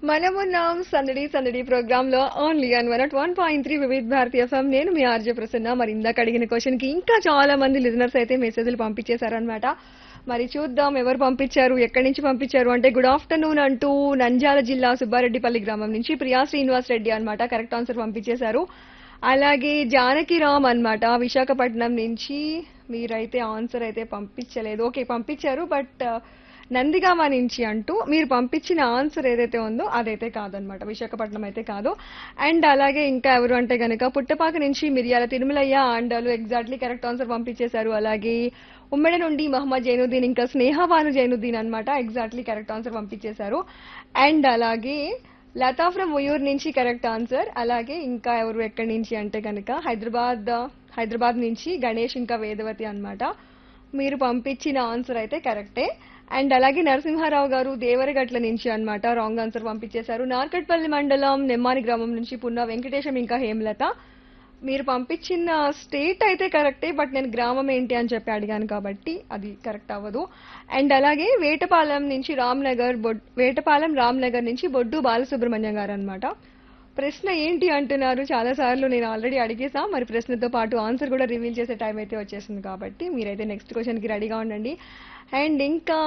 మనమున్నాం సందడి సందడి ప్రోగ్రామ్ లో only on one one point three Vividh Bharati FM నేను మీ ఆర్జే ప్రసన్న మరి ఇందాక అడిగిన క్వశ్చన్ కి ఇంకా చాలా మంది లిజనర్స్ అయితే మెసేజ్లు పంపించేశారనమాట మరి చూద్దాం ఎవరు పంపించారు ఎక్కడి నుంచి పంపించారు అంటే గుడ్ ఆఫ్టర్నూన్ అంటూ నంజాల జిల్లా సుబ్బారెడ్డిపల్లి గ్రామం నుంచి ప్రియా శ్రీనివాస్ రెడ్డి అన్నమాట కరెక్ట్ ఆన్సర్ పంపించేశారు అలాగే జానకిరామ్ అన్నమాట విశాఖపట్నం నుంచి మీరైతే ఆన్సర్ అయితే పంపించలేదు ఓకే పంపించారు బట్ నందిగామ నుంచి అంటూ మీరు పంపించిన ఆన్సర్ ఏదైతే ఉందో అదైతే కాదనమాట విశాఖపట్నం అయితే కాదు అండ్ అలాగే ఇంకా ఎవరు అంటే గనక పుట్టపాక నుంచి Miriyala Tirumalaiah Andalu exactly correct answer పంపించేశారు అలాగే ఉమ్మడి నుండి మహమ్మద్ జైనుద్దీన్ ఇంకా స్నేహవాను జైనుద్దీన్ అన్నమాట ఎగ్జాక్ట్లీ కరెక్ట్ ఆన్సర్ పంపించేశారు అండ్ అలాగే లతా ఫ్రమ్ ఉయూర్ నుంచి కరెక్ట్ ఆన్సర్ అలాగే ఇంకా ఎవరు ఎక్కడి నుంచి అంటే కనుక హైదరాబాద్ హైదరాబాద్ నుంచి గణేష్ ఇంకా వేదవతి అన్నమాట మీరు పంపించిన ఆన్సర్ అయితే కరెక్టే అండ్ అలాగే నరసింహారావు గారు దేవరగట్ల నుంచి అన్నమాట రాంగ్ ఆన్సర్ పంపించేశారు నార్కట్పల్లి మండలం నెమ్మాని గ్రామం నుంచి పున్న వెంకటేశం ఇంకా హేమలత మీరు పంపించిన స్టేట్ అయితే కరెక్టే బట్ నేను గ్రామం ఏంటి అని చెప్పి అడిగాను కాబట్టి అది కరెక్ట్ అవ్వదు అండ్ అలాగే వేటపాలెం నుంచి రామ్నగర్ బొడ్ వేటపాలెం రామ్నగర్ నుంచి బొడ్డు బాలసుబ్రహ్మణ్యం గారు అనమాట ప్రశ్న ఏంటి అంటున్నారు చాలా సార్లు నేను ఆల్రెడీ అడిగేసా మరి ప్రశ్నతో పాటు ఆన్సర్ కూడా రివీల్ చేసే టైం అయితే వచ్చేసింది కాబట్టి మీరైతే నెక్స్ట్ క్వశ్చన్ కి రెడీగా ఉండండి అండ్ ఇంకా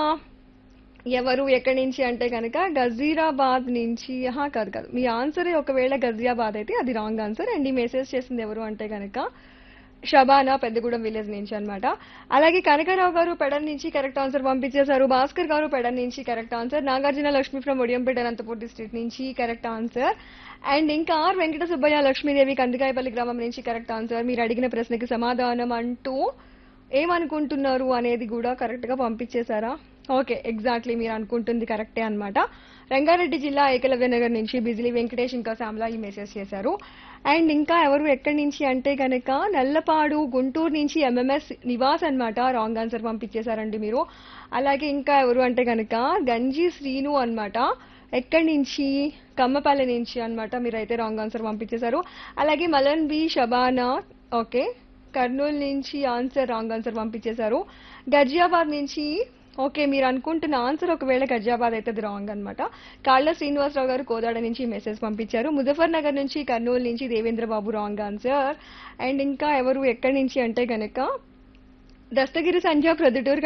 ఎవరు ఎక్కడి నుంచి అంటే కనుక గజీరాబాద్ నుంచి ఆహా కాదు కాదు మీ ఆన్సర్ ఒకవేళ గజియాబాద్ అయితే అది రాంగ్ ఆన్సర్ అండ్ ఈ మెసేజ్ చేసింది ఎవరు అంటే కనుక షబానా పెద్దగూడెం విలేజ్ నుంచి అన్నమాట అలాగే కనకరావు గారు పెడన్ నుంచి కరెక్ట్ ఆన్సర్ పంపించేశారు భాస్కర్ గారు పెడన్ నుంచి correct answer Nagarjuna Lakshmi from Odiyampeta Anantapur district నుంచి కరెక్ట్ ఆన్సర్ అండ్ ఇంకా ఆర్ వెంకట సుబ్బయ్య లక్ష్మీదేవి కందికాయపల్లి గ్రామం నుంచి కరెక్ట్ ఆన్సర్ మీరు అడిగిన ప్రశ్నకి సమాధానం అంటూ ఏమనుకుంటున్నారు అనేది కూడా కరెక్ట్ గా పంపించేశారా ఓకే ఎగ్జాక్ట్లీ మీరు అనుకుంటుంది కరెక్టే అన్నమాట రంగారెడ్డి జిల్లా ఏకలవ్య నగర్ నుంచి బిజిలీ వెంకటేష్ ఇంకా శ్యామల ఈ మెసేజ్ చేశారు అండ్ ఇంకా ఎవరు ఎక్కడి నుంచి అంటే కనుక నల్లపాడు గుంటూరు నుంచి ఎంఎంఎస్ నివాస్ అన్నమాట రాంగ్ ఆన్సర్ పంపించేశారండి మీరు అలాగే ఇంకా ఎవరు అంటే కనుక గంజి శ్రీను అన్నమాట ఎక్కడి నుంచి కమ్మపల్లి నుంచి అన్నమాట మీరైతే రాంగ్ ఆన్సర్ పంపించేశారు అలాగే మలన్ బి షబానా ఓకే కర్నూలు నుంచి ఆన్సర్ రాంగ్ ఆన్సర్ పంపించేశారు గజియాబాద్ నుంచి ఓకే మీరు అనుకుంటున్న ఆన్సర్ ఒకవేళ గజియాబాద్ అయితే అది రాంగ్ అనమాట కాళ్ళ శ్రీనివాసరావు గారు కోదాడ నుంచి మెసేజ్ పంపించారు ముజఫర్ నగర్ నుంచి కర్నూలు నుంచి Devendra Babu wrong answer and ఇంకా ఎవరు ఎక్కడి నుంచి అంటే గనక దస్తగిరి సంధ్య ప్రొద్దుటూరు